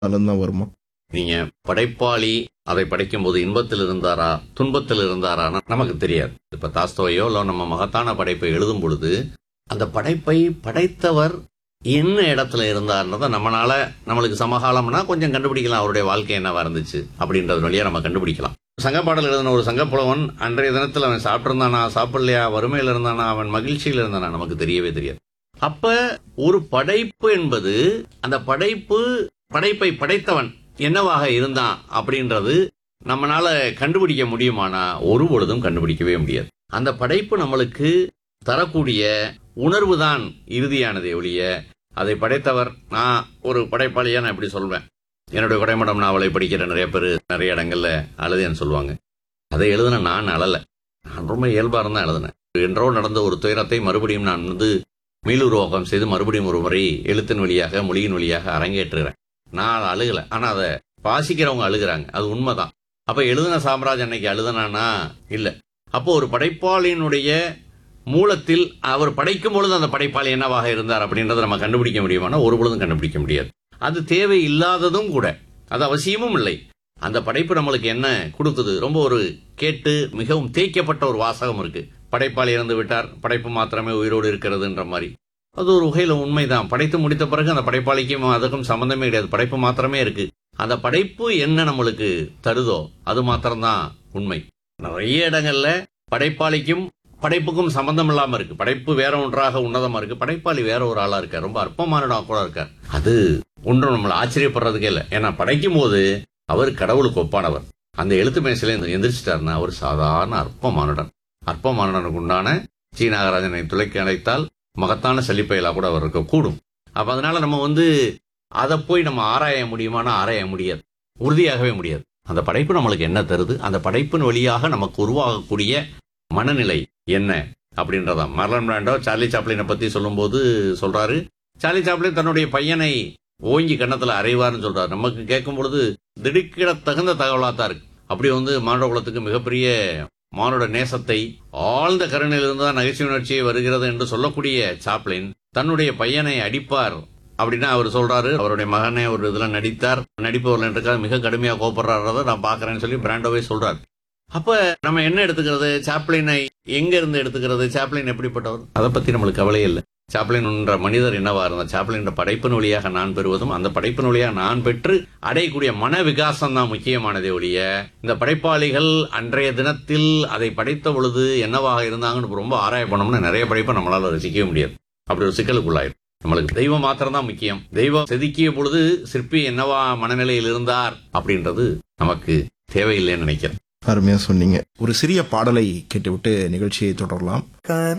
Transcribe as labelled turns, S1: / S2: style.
S1: அதுலேருந்து தான் வருமா
S2: நீங்க படைப்பாளி அதை படைக்கும்போது இன்பத்தில் இருந்தாரா துன்பத்தில் இருந்தாரான்னா நமக்கு தெரியாது இப்ப தாஸ்தோவையோ இல்ல நம்ம மகத்தான படைப்பை எழுதும் பொழுது அந்த படைப்பை படைத்தவர் என்ன இடத்துல இருந்தார்ன்றத நம்மளால நம்மளுக்கு சமகாலம்னா கொஞ்சம் கண்டுபிடிக்கலாம் அவருடைய வாழ்க்கை என்னவா இருந்துச்சு அப்படின்றது வழியா நம்ம கண்டுபிடிக்கலாம் சங்கப்பாடல் எழுதின ஒரு சங்கப்புலவன் அன்றைய தினத்தில் அவன் சாப்பிட்டிருந்தானா சாப்பிடலையா வறுமையில் இருந்தானா அவன் மகிழ்ச்சியில் இருந்தானா நமக்கு தெரியவே தெரியாது அப்ப ஒரு படைப்பு என்பது அந்த படைப்பு படைப்பை படைத்தவன் என்னவாக இருந்தான் அப்படின்றது நம்மளால கண்டுபிடிக்க முடியுமானா ஒரு பொழுதும் கண்டுபிடிக்கவே முடியாது அந்த படைப்பு நம்மளுக்கு தரக்கூடிய உணர்வு தான் இறுதியானதே ஒழிய அதை படைத்தவர் நான் ஒரு படைப்பாளியா நான் இப்படி சொல்வேன் என்னுடைய குடைமடம் நாவலை படிக்கிற நிறைய பேர் நிறைய இடங்கள்ல அழுதேன்னு சொல்லுவாங்க அதை எழுதுன நான் அழல நான் ரொம்ப இயல்பா இருந்தா எழுதினேன் என்றோ நடந்த ஒரு துயரத்தை மறுபடியும் நான் வந்து மீளுருவாக்கம் செய்து மறுபடியும் ஒரு முறை எழுத்தின் வழியாக மொழியின் வழியாக அரங்கேற்றுகிறேன் நான் அதை அழுகல ஆனா அதை வாசிக்கிறவங்க அழுகுறாங்க அது உண்மைதான் அப்ப எழுதின சாம்ராஜ் அன்னைக்கு அழுதுனானா இல்ல அப்போ ஒரு படைப்பாளியினுடைய மூலத்தில் அவர் படைக்கும் பொழுது அந்த படைப்பாளி என்னவாக இருந்தார் அப்படின்றத நம்ம கண்டுபிடிக்க முடியுமானா ஒரு பொழுதும் கண்டுபிடிக்க முடியாது அது தேவை இல்லாததும் கூட அது அவசியமும் இல்லை அந்த படைப்பு நம்மளுக்கு என்ன கொடுத்தது ரொம்ப ஒரு கேட்டு மிகவும் தேய்க்கப்பட்ட ஒரு வாசகம் இருக்கு படைப்பாளி இறந்து விட்டார் படைப்பு மாத்திரமே உயிரோடு இருக்கிறதுன்ற மாதிரி அது ஒரு வகையில உண்மைதான் படைத்து முடித்த பிறகு அந்த படைப்பாளிக்கும் அதுக்கும் சம்பந்தமே கிடையாது படைப்பு மாத்திரமே இருக்கு அந்த படைப்பு என்ன நம்மளுக்கு தருதோ அது மாத்திரம்தான் உண்மை நிறைய இடங்கள்ல படைப்பாளிக்கும் படைப்புக்கும் சம்பந்தம் இல்லாம இருக்கு படைப்பு வேற ஒன்றாக உன்னதமா இருக்கு படைப்பாளி வேற ஒரு ஆளா இருக்கார் ரொம்ப அற்பமானடா கூட இருக்கார் அது ஒன்றும் நம்மள ஆச்சரியப்படுறதுக்கே இல்லை ஏன்னா படைக்கும் போது அவர் கடவுளுக்கு ஒப்பானவர் அந்த எழுத்து மேசில எந்திரிச்சிட்டாருன்னா அவர் சாதாரண அற்பமானுடன் அற்பமானுடனுக்கு உண்டான சி நாகராஜனை துளைக்கு அழைத்தால் மகத்தான செழிப்பையிலா கூட அவர் இருக்க கூடும் அப்ப அதனால நம்ம வந்து அதை போய் நம்ம ஆராய முடியுமானா ஆராய முடியாது உறுதியாகவே முடியாது அந்த படைப்பு நம்மளுக்கு என்ன தருது அந்த படைப்பின் வழியாக நமக்கு உருவாகக்கூடிய மனநிலை என்ன அப்படின்றதா மர்லன் பிராண்டோ சார்லி சாப்ளினை பத்தி சொல்லும்போது சொல்றாரு சார்லி சாப்ளின் தன்னுடைய பையனை ஓங்கி கன்னத்துல அறைவார்னு சொல்றாரு நமக்கு கேட்கும் பொழுது திடுக்கிட தகுந்த தகவலா தான் இருக்கு அப்படி வந்து மானுட குலத்துக்கு மிகப்பெரிய மானுட நேசத்தை ஆழ்ந்த கருணையிலிருந்து தான் நகைச்சுவை உணர்ச்சியை வருகிறது என்று சொல்லக்கூடிய சாப்ளின் தன்னுடைய பையனை அடிப்பார் அப்படின்னா அவர் சொல்றாரு அவருடைய மகனே ஒரு இதுல நடித்தார் நடிப்பவர்கள் என்றுக்காக மிக கடுமையா கோபப்படுறாரத நான் பாக்குறேன்னு சொல்லி பிராண்டோவே சொல்றாரு அப்ப நம்ம என்ன எடுத்துக்கிறது சாப்ளினை எங்க இருந்து எடுத்துக்கிறது சாப்ளின் எப்படிப்பட்டவர் அதை பத்தி நம்மளுக்கு கவலையே இல்லை சாப்ளின் என்ற மனிதர் என்னவா இருந்தார் சாப்ளின் என்ற படைப்பின் வழியாக நான் பெறுவதும் அந்த படைப்பின் வழியாக நான் பெற்று அடையக்கூடிய மன விகாசம் தான் முக்கியமானதே ஒழிய இந்த படைப்பாளிகள் அன்றைய தினத்தில் அதை படைத்த பொழுது என்னவாக இருந்தாங்கன்னு ரொம்ப ஆராய பண்ணோம்னா நிறைய படைப்பை நம்மளால ரசிக்கவே முடியாது அப்படி ஒரு சிக்கலுக்குள்ளாயிரும் நம்மளுக்கு தெய்வம் மாத்திரம் தான் முக்கியம் தெய்வம் செதுக்கிய பொழுது சிற்பி என்னவா மனநிலையில் இருந்தார் அப்படின்றது நமக்கு தேவையில்லைன்னு நினைக்கிறேன்
S1: அருமையாக சொன்னீங்க ஒரு சிறிய பாடலை கேட்டுவிட்டு நிகழ்ச்சியை தொடரலாம்